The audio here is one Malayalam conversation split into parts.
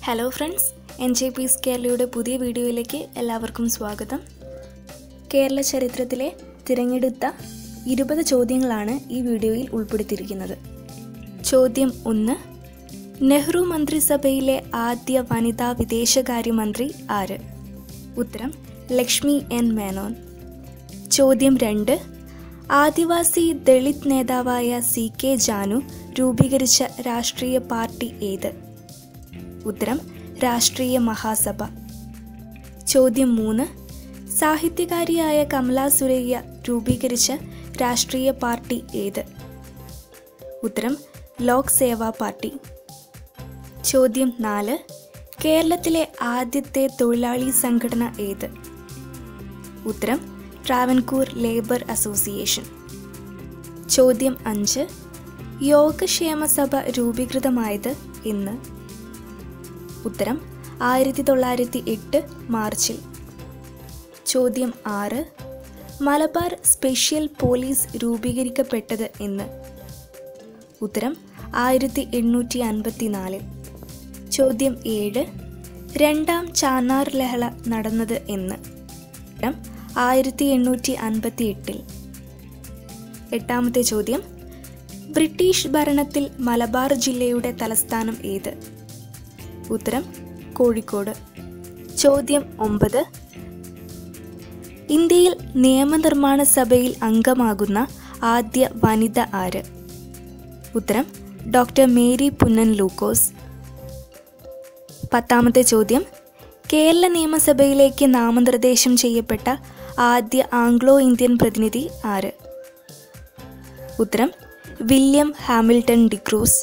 ഹലോ ഫ്രണ്ട്സ് എൻ ജെ പീസ് കേരളയുടെ പുതിയ വീഡിയോയിലേക്ക് എല്ലാവർക്കും സ്വാഗതം കേരള ചരിത്രത്തിലെ തിരഞ്ഞെടുത്ത ഇരുപത് ചോദ്യങ്ങളാണ് ഈ വീഡിയോയിൽ ഉൾപ്പെടുത്തിയിരിക്കുന്നത് ചോദ്യം ഒന്ന് നെഹ്റു മന്ത്രിസഭയിലെ ആദ്യ വനിതാ വിദേശകാര്യമന്ത്രി ആര് ഉത്തരം ലക്ഷ്മി എൻ മേനോൻ ചോദ്യം രണ്ട് ആദിവാസി ദളിത് നേതാവായ സി കെ ജാനു രൂപീകരിച്ച രാഷ്ട്രീയ പാർട്ടി ഏത് ഉത്തരം രാഷ്ട്രീയ മഹാസഭ ചോദ്യം മൂന്ന് സാഹിത്യകാരിയായ കമല സുരയ്യ രൂപീകരിച്ച രാഷ്ട്രീയ പാർട്ടി ഏത് ഉത്തരം ലോക് സേവാ പാർട്ടി ചോദ്യം നാല് കേരളത്തിലെ ആദ്യത്തെ തൊഴിലാളി സംഘടന ഏത് ഉത്തരം ട്രാവൻകൂർ ലേബർ അസോസിയേഷൻ ചോദ്യം അഞ്ച് യോഗക്ഷേമ സഭ രൂപീകൃതമായത് എന്ന് ഉത്തരം ആയിരത്തി തൊള്ളായിരത്തി എട്ട് മാർച്ചിൽ ചോദ്യം ആറ് മലബാർ സ്പെഷ്യൽ പോലീസ് രൂപീകരിക്കപ്പെട്ടത് എന്ന് ഉത്തരം ആയിരത്തി എണ്ണൂറ്റി അൻപത്തിനാലിൽ ചോദ്യം ഏഴ് രണ്ടാം ചാന്നാർ ലഹള നടന്നത് എന്ന് ഉത്തരം ആയിരത്തി എണ്ണൂറ്റി അൻപത്തി എട്ടിൽ എട്ടാമത്തെ ചോദ്യം ബ്രിട്ടീഷ് ഭരണത്തിൽ മലബാർ ജില്ലയുടെ തലസ്ഥാനം ഏത് ഉത്തരം കോഴിക്കോട് ചോദ്യം ഒമ്പത് ഇന്ത്യയിൽ നിയമനിർമ്മാണ സഭയിൽ അംഗമാകുന്ന ആദ്യ വനിത ആര് ഉത്തരം ഡോക്ടർ മേരി പുന്നൻ ലൂക്കോസ് പത്താമത്തെ ചോദ്യം കേരള നിയമസഭയിലേക്ക് നാമനിർദ്ദേശം ചെയ്യപ്പെട്ട ആദ്യ ആംഗ്ലോ ഇന്ത്യൻ പ്രതിനിധി ആര് ഉത്തരം വില്യം ഹാമിൽട്ടൺ ഡിക്രൂസ്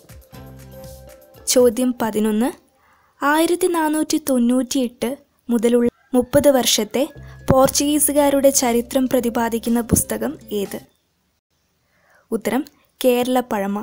ചോദ്യം പതിനൊന്ന് ആയിരത്തി നാനൂറ്റി തൊണ്ണൂറ്റിയെട്ട് മുതലുള്ള മുപ്പത് വർഷത്തെ പോർച്ചുഗീസുകാരുടെ ചരിത്രം പ്രതിപാദിക്കുന്ന പുസ്തകം ഏത് ഉത്തരം കേരള പഴമ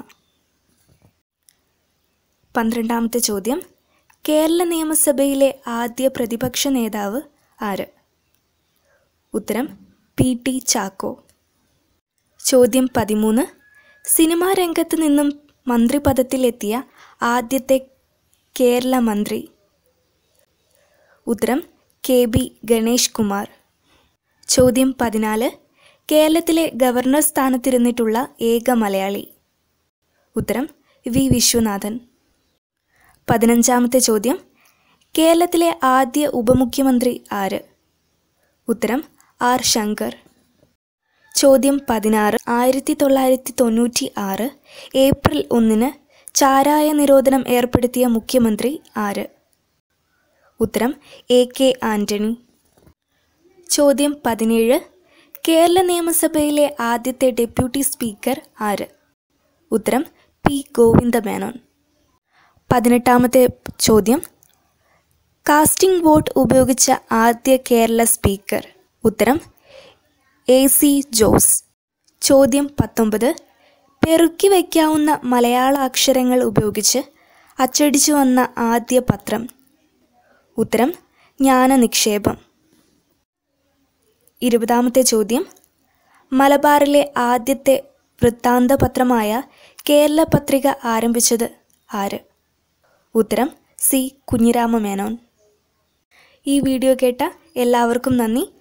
പന്ത്രണ്ടാമത്തെ ചോദ്യം കേരള നിയമസഭയിലെ ആദ്യ പ്രതിപക്ഷ നേതാവ് ആര് ഉത്തരം പി ടി ചാക്കോ ചോദ്യം പതിമൂന്ന് സിനിമാ രംഗത്ത് നിന്നും മന്ത്രിപദത്തിലെത്തിയ ആദ്യത്തെ കേരള മന്ത്രി ഉത്തരം കെ ബി ഗണേഷ് കുമാർ ചോദ്യം പതിനാല് കേരളത്തിലെ ഗവർണർ സ്ഥാനത്തിരുന്നിട്ടുള്ള ഏക മലയാളി ഉത്തരം വി വിശ്വനാഥൻ പതിനഞ്ചാമത്തെ ചോദ്യം കേരളത്തിലെ ആദ്യ ഉപമുഖ്യമന്ത്രി ആര് ഉത്തരം ആർ ശങ്കർ ചോദ്യം പതിനാറ് ആയിരത്തി തൊള്ളായിരത്തി തൊണ്ണൂറ്റി ആറ് ഏപ്രിൽ ഒന്നിന് ചാരായ നിരോധനം ഏർപ്പെടുത്തിയ മുഖ്യമന്ത്രി ആര് ഉത്തരം എ കെ ആന്റണി ചോദ്യം പതിനേഴ് കേരള നിയമസഭയിലെ ആദ്യത്തെ ഡെപ്യൂട്ടി സ്പീക്കർ ആര് ഉത്തരം പി ഗോവിന്ദ മേനോൻ പതിനെട്ടാമത്തെ ചോദ്യം കാസ്റ്റിംഗ് വോട്ട് ഉപയോഗിച്ച ആദ്യ കേരള സ്പീക്കർ ഉത്തരം എ സി ജോസ് ചോദ്യം പത്തൊമ്പത് പെറുക്കി വയ്ക്കാവുന്ന മലയാള അക്ഷരങ്ങൾ ഉപയോഗിച്ച് അച്ചടിച്ചു വന്ന ആദ്യ പത്രം ഉത്തരം ജ്ഞാനനിക്ഷേപം ഇരുപതാമത്തെ ചോദ്യം മലബാറിലെ ആദ്യത്തെ വൃത്താന്ത പത്രമായ കേരള പത്രിക ആരംഭിച്ചത് ആര് ഉത്തരം സി കുഞ്ഞിരാമ മേനോൻ ഈ വീഡിയോ കേട്ട എല്ലാവർക്കും നന്ദി